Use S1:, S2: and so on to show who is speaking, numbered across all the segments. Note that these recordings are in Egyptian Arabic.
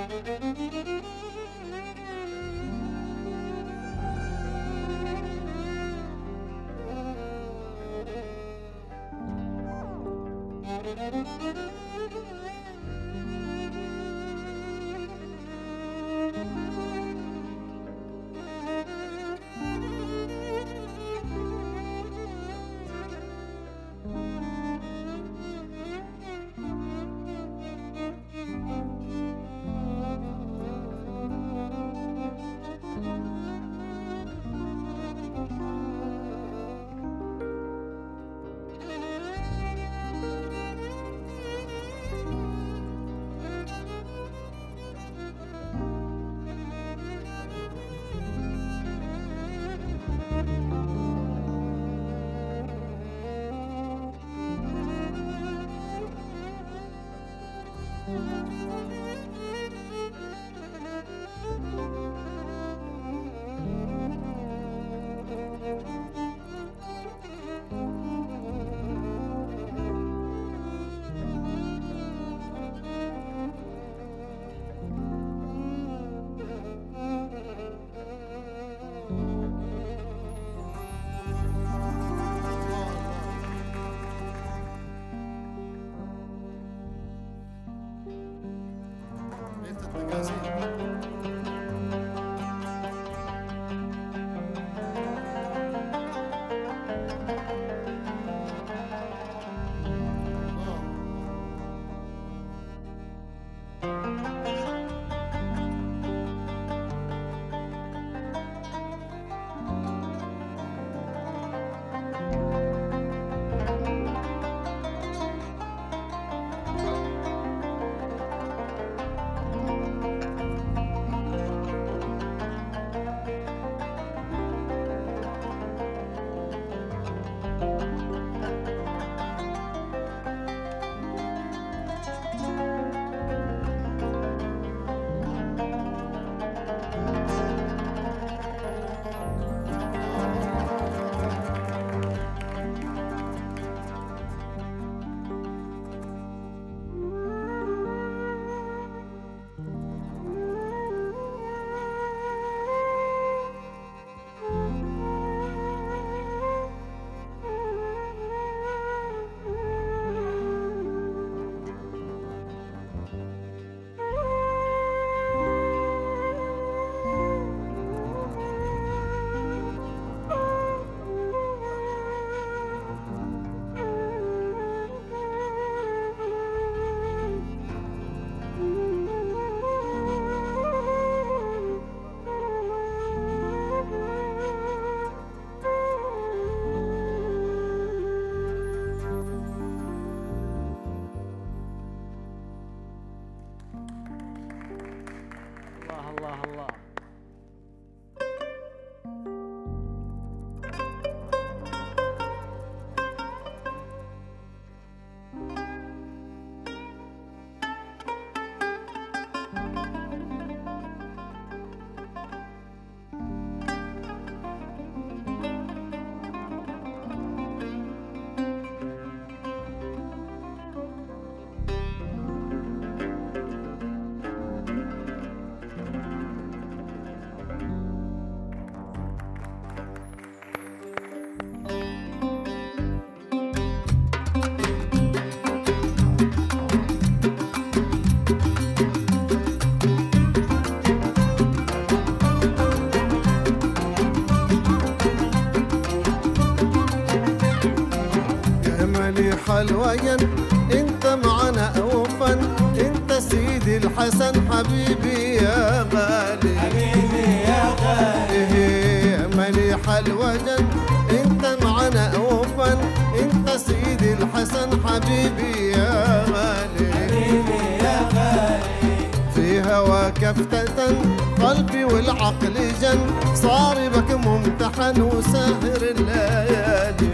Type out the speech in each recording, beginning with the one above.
S1: بيت التقاسيم
S2: الله الله الله
S1: يا مليح الوين انت معنا اوفا انت سيدي الحسن حبيبي يا غالي حبيبي يا غالي يا مليح الوجن انت معنا اوفا انت سيدي الحسن حبيبي يا غالي حبيبي يا غالي في هواك افتتن قلبي والعقل جن صار بك ممتحن وساهر الليالي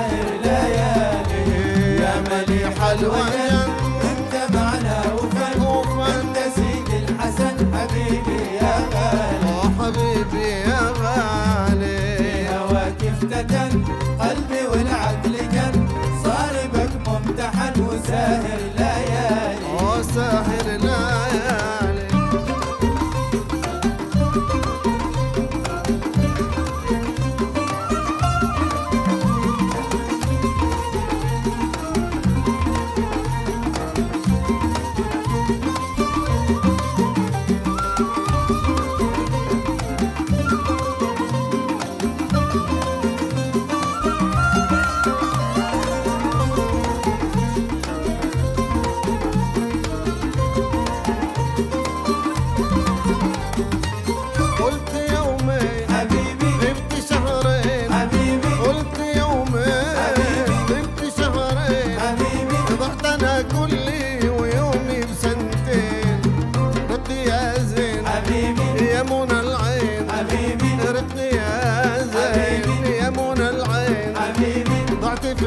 S1: يا مليح الوين
S3: انت معنا وفن انت سيد الحسن حبيبي يا غالي
S1: يا حبيبي يا غالي
S3: هواك افتتن قلبي والعقل جن صار بك ممتحن وساهر ليالي
S1: وساهر الليالي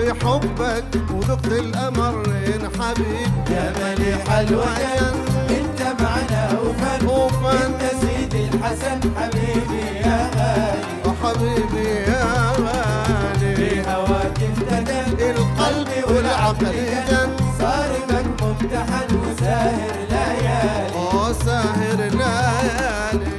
S1: في حبك وذقت الأمرين حبيب
S3: يا مليح الوجن انت معنا وفن
S1: وفن.
S3: انت سيدي الحسن حبيبي يا غالي
S1: حبيبي يا غالي
S3: في هواك افتتن
S1: القلب والعقل جن
S3: صارمك ممتحن وساهر ليالي
S1: وساهر ليالي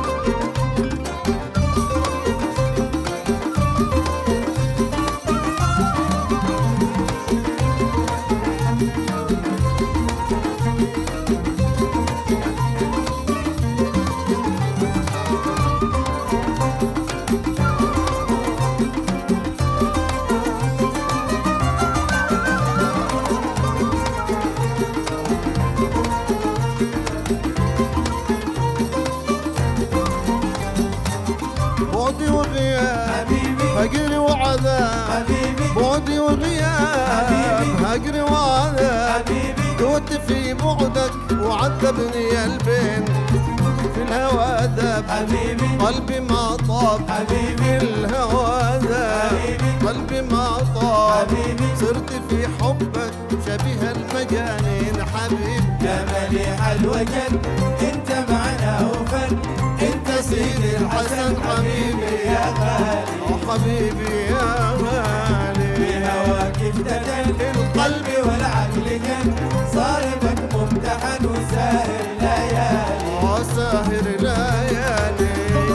S1: بعدي وغياب
S3: حبيبي
S1: هجري وعذاب
S3: حبيبي
S1: بعدي وغياب هجري وعذاب
S3: حبيبي
S1: دوت في بعدك وعذبني البين في الهوى ذاب
S3: حبيبي
S1: قلبي ما طاب
S3: حبيبي
S1: الهوى ذاب
S3: حبيبي.
S1: قلبي ما طاب
S3: حبيبي.
S1: صرت في حبك شبيه المجانين حبيب
S3: يا مليح الوجن انت معنا وفن انت سيدي الحسن حبيبي يا غالي
S1: وحبيبي يا
S3: في
S1: غالي
S3: هواك افتتن القلب والعقل جن صارمك ممتحن وساهر ليالي
S1: وساهر ليالي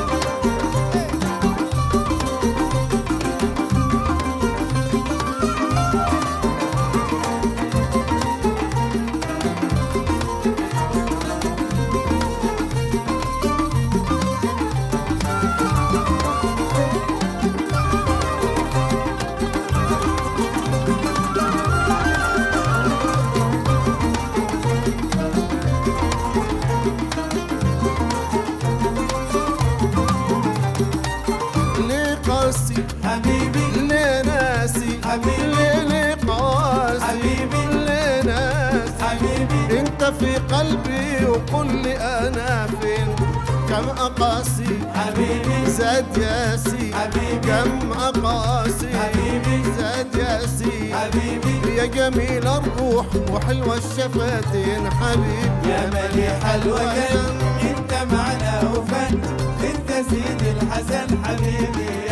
S1: ليه قاسي
S3: حبيبي
S1: ليه ناسي
S3: حبيبي.
S1: ليه ليه قاسي
S3: حبيبي.
S1: ليه ناسي
S3: حبيبي
S1: انت في قلبي وقل لي انا فين كم اقاسي
S3: حبيبي
S1: زاد ياسي
S3: حبيبي.
S1: كم اقاسي
S3: حبيبي.
S1: زاد ياسي
S3: حبيبي
S1: يا جميل الروح وحلوة الشفتين حبيب
S3: يا مليح الوجن انت معنا وفن انت سيدي الحسن حبيبي